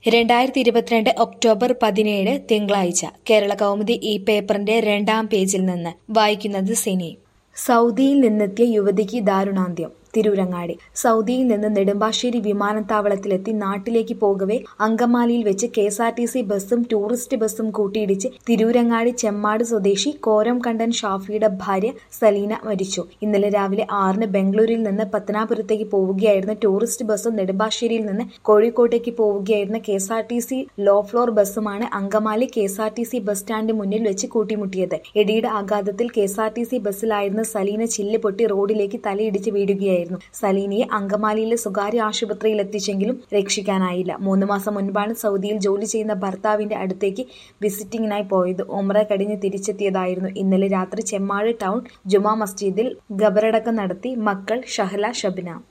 രണ്ടായിരത്തി ഇരുപത്തിരണ്ട് ഒക്ടോബർ പതിനേഴ് തിങ്കളാഴ്ച കേരള കൗമുദി ഈ പേപ്പറിന്റെ രണ്ടാം പേജിൽ നിന്ന് വായിക്കുന്നത് സിനി സൗദിയിൽ നിന്നെത്തിയ യുവതിക്ക് ദാരുണാന്ത്യം തിരൂരങ്ങാടി സൗദിയിൽ നിന്ന് നെടുമ്പാശ്ശേരി വിമാനത്താവളത്തിലെത്തി നാട്ടിലേക്ക് പോകവെ അങ്കമാലിയിൽ വെച്ച് K S R T C ബസ്സും ടൂറിസ്റ്റ് ബസ്സും കൂട്ടിയിടിച്ച് തിരൂരങ്ങാടി ചെമ്മാട് സ്വദേശി കോരം കണ്ടൻ ഷാഫിയുടെ ഭാര്യ സലീന മരിച്ചു ഇന്നലെ രാവിലെ ആറിന് ബംഗളൂരിൽ നിന്ന് പത്തനാപുരത്തേക്ക് പോവുകയായിരുന്ന ടൂറിസ്റ്റ് ബസ്സും നെടുമ്പാശ്ശേരിയിൽ നിന്ന് കോഴിക്കോട്ടേക്ക് പോവുകയായിരുന്ന K S R T C low floor ബസ്സുമാണ് Angamaly K S R T C bus stand മുന്നിൽ വെച്ച് കൂട്ടിമുട്ടിയത് ഇടിയുടെ ആഘാതത്തിൽ K S R T C ബസ്സിലായിരുന്ന സലീന ചില്ല് പൊട്ടി റോഡിലേക്ക് തലയിടിച്ച് വീഴുകയായിരുന്നു സലീനയെ അങ്കമാലിയിലെ സ്വകാര്യ ആശുപത്രിയിൽ എത്തിച്ചെങ്കിലും രക്ഷിക്കാനായില്ല മൂന്ന് മാസം മുൻപാണ് സൗദിയിൽ ജോലി ചെയ്യുന്ന ഭർത്താവിന്റെ അടുത്തേക്ക് വിസിറ്റിംഗിനായി പോയത് ഒമ്ര കഴിഞ്ഞ് തിരിച്ചെത്തിയതായിരുന്നു ഇന്നലെ രാത്രി ചെമ്മാട് ടൗൺ ജുമാ മസ്ജിദിൽ ഖബറടക്കം നടത്തി മക്കൾ ഷഹല ഷബ്ന